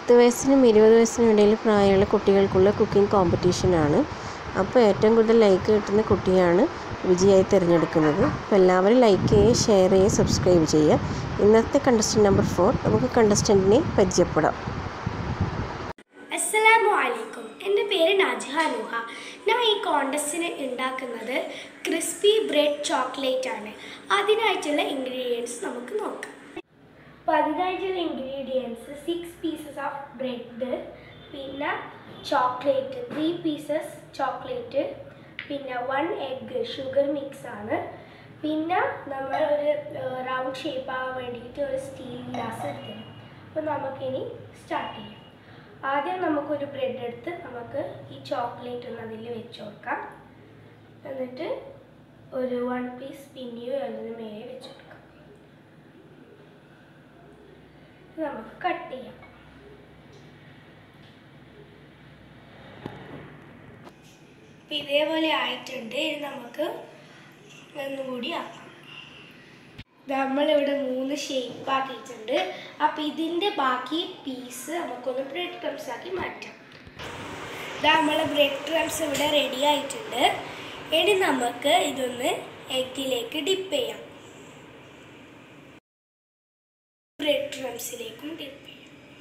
പത്ത് വയസ്സിനും ഇരുപത് വയസ്സിനും ഇടയിൽ പ്രായമുള്ള കുട്ടികൾക്കുള്ള കുക്കിംഗ് കോമ്പറ്റീഷനാണ് അപ്പോൾ ഏറ്റവും കൂടുതൽ ലൈക്ക് കിട്ടുന്ന കുട്ടിയാണ് വിജയായി തിരഞ്ഞെടുക്കുന്നത് അപ്പോൾ എല്ലാവരും ലൈക്ക് ചെയ്യുക ഷെയർ ചെയ്യുക സബ്സ്ക്രൈബ് ചെയ്യുക ഇന്നത്തെ കണ്ടസ്റ്റൻറ്റ് നമ്പർ ഫോർ നമുക്ക് കണ്ടസ്റ്റൻറ്റിനെ പരിചയപ്പെടാം അസ്സലാമു അലൈക്കും എൻ്റെ പേര് നാജിഹ നൂഹ ഞാൻ ഈ കോണ്ടസ്റ്റിന് ഉണ്ടാക്കുന്നത് ക്രിസ്പി ബ്രെഡ് ചോക്ലേറ്റ് ആണ് അതിനായിട്ടുള്ള ഇൻഗ്രീഡിയൻസ് നമുക്ക് നോക്കാം അപ്പോൾ അതിനായിട്ടുള്ള ingredients six pieces of bread പിന്നെ ചോക്ലേറ്റ് ത്രീ പീസസ് ചോക്ലേറ്റ് പിന്നെ വൺ എഗ്ഗ് ഷുഗർ മിക്സ് ആണ് പിന്നെ നമ്മൾ ഒരു റൗണ്ട് ഷേപ്പ് ആവാൻ വേണ്ടിയിട്ട് ഒരു സ്റ്റീൽ ഗ്ലാസ് എടുത്തരും അപ്പോൾ നമുക്കിനി സ്റ്റാർട്ട് ചെയ്യാം ആദ്യം നമുക്കൊരു ബ്രെഡ് എടുത്ത് നമുക്ക് ഈ ചോക്ലേറ്റ് ഒന്ന് അതിൽ വെച്ച് കൊടുക്കാം എന്നിട്ട് ഒരു വൺ പീസ് പിന്നെയോ അതിന് മേലെ വെച്ച് കൊടുക്കാം ഇത് നമുക്ക് കട്ട് ചെയ്യാം അപ്പം ഇതേപോലെ ആയിട്ടുണ്ട് ഇത് നമുക്ക് ഒന്നുകൂടി ആക്കാം നമ്മളിവിടെ മൂന്ന് ഷേപ്പ് ആക്കിയിട്ടുണ്ട് അപ്പം ഇതിൻ്റെ ബാക്കി പീസ് നമുക്കൊന്ന് ബ്രെഡ് ക്രംസ് ആക്കി മാറ്റാം ഇതാ നമ്മൾ ബ്രെഡ് ക്രംസ് ഇവിടെ റെഡി ആയിട്ടുണ്ട് ഇനി നമുക്ക് ഇതൊന്ന് എഗ്ഗിലേക്ക് ഡിപ്പ് ചെയ്യാം ബ്രെഡ് ക്രംസിലേക്കും ഡിപ്പ് ചെയ്യാം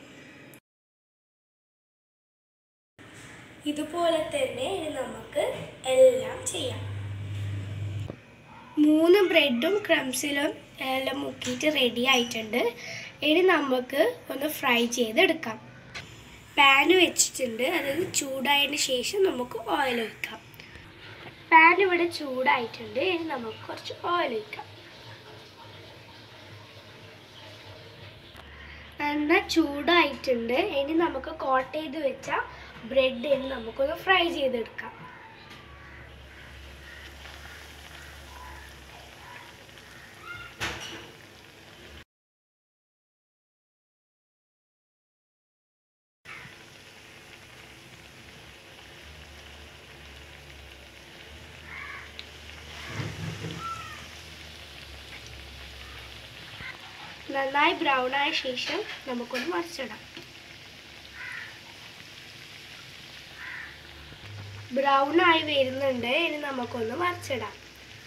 ഇതുപോലെ തന്നെ ഇനി നമുക്ക് എല്ലാം ചെയ്യാം മൂന്ന് ബ്രെഡും ക്രംസിലും എല്ലാം മുക്കിയിട്ട് റെഡി ആയിട്ടുണ്ട് ഇനി നമുക്ക് ഒന്ന് ഫ്രൈ ചെയ്തെടുക്കാം പാൻ വെച്ചിട്ടുണ്ട് അത് ചൂടായതിന് ശേഷം നമുക്ക് ഓയിൽ ഒഴിക്കാം പാൻ ഇവിടെ ചൂടായിട്ടുണ്ട് ഇനി നമുക്ക് കുറച്ച് ഓയിൽ ഒഴിക്കാം എണ്ണ ചൂടായിട്ടുണ്ട് ഇനി നമുക്ക് കോട്ട് ചെയ്ത് വെച്ച ബ്രെഡ് ഇനി നമുക്കൊന്ന് ഫ്രൈ ചെയ്തെടുക്കാം നന്നായി ബ്രൗൺ ആയ ശേഷം നമുക്കൊന്ന് മറിച്ചിടാം ബ്രൗൺ ആയി വരുന്നുണ്ട് ഇനി നമുക്കൊന്ന് മറിച്ചിടാം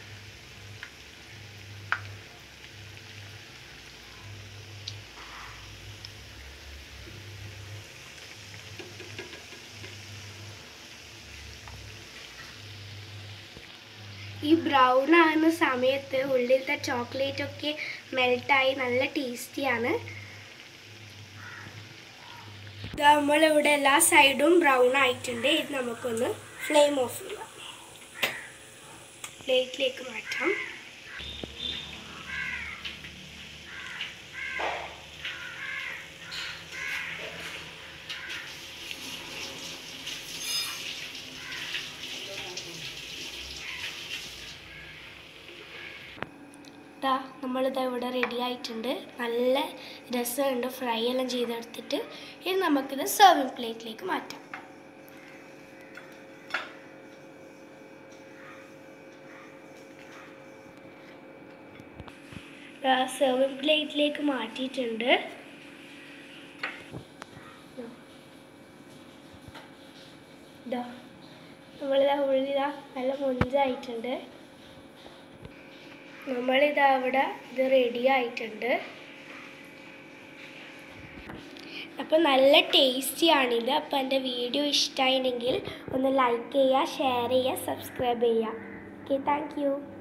ഈ ബ്രൗൺ ആകുന്ന സമയത്ത് ഉള്ളിലത്തെ ചോക്ലേറ്റ് ഒക്കെ മെൽട്ടായി നല്ല ടേസ്റ്റിയാണ് നമ്മളിവിടെ എല്ലാ സൈഡും ബ്രൗൺ ആയിട്ടുണ്ട് ഇത് നമുക്കൊന്ന് ഫ്ലെയിം ഓഫ് ചെയ്യാം പ്ലേറ്റിലേക്ക് മാറ്റാം ഇതാ നമ്മളിതാ ഇവിടെ റെഡി ആയിട്ടുണ്ട് നല്ല രസമുണ്ട് ഫ്രൈ എല്ലാം ചെയ്തെടുത്തിട്ട് ഇനി നമുക്കിത് സെർവിങ് പ്ലേറ്റിലേക്ക് മാറ്റാം സെർവിങ് പ്ലേറ്റിലേക്ക് മാറ്റിയിട്ടുണ്ട് ഇതാ നമ്മളിതാ ഉള്ളിതാ നല്ല മൊഞ്ചായിട്ടുണ്ട് നമ്മളിതാ അവിടെ ഇത് റെഡി ആയിട്ടുണ്ട് അപ്പോൾ നല്ല ടേസ്റ്റിയാണിത് അപ്പോൾ എൻ്റെ വീഡിയോ ഇഷ്ടമായിട്ടുണ്ടെങ്കിൽ ഒന്ന് ലൈക്ക് ചെയ്യുക ഷെയർ ചെയ്യുക സബ്സ്ക്രൈബ് ചെയ്യുക ഓക്കെ താങ്ക് യു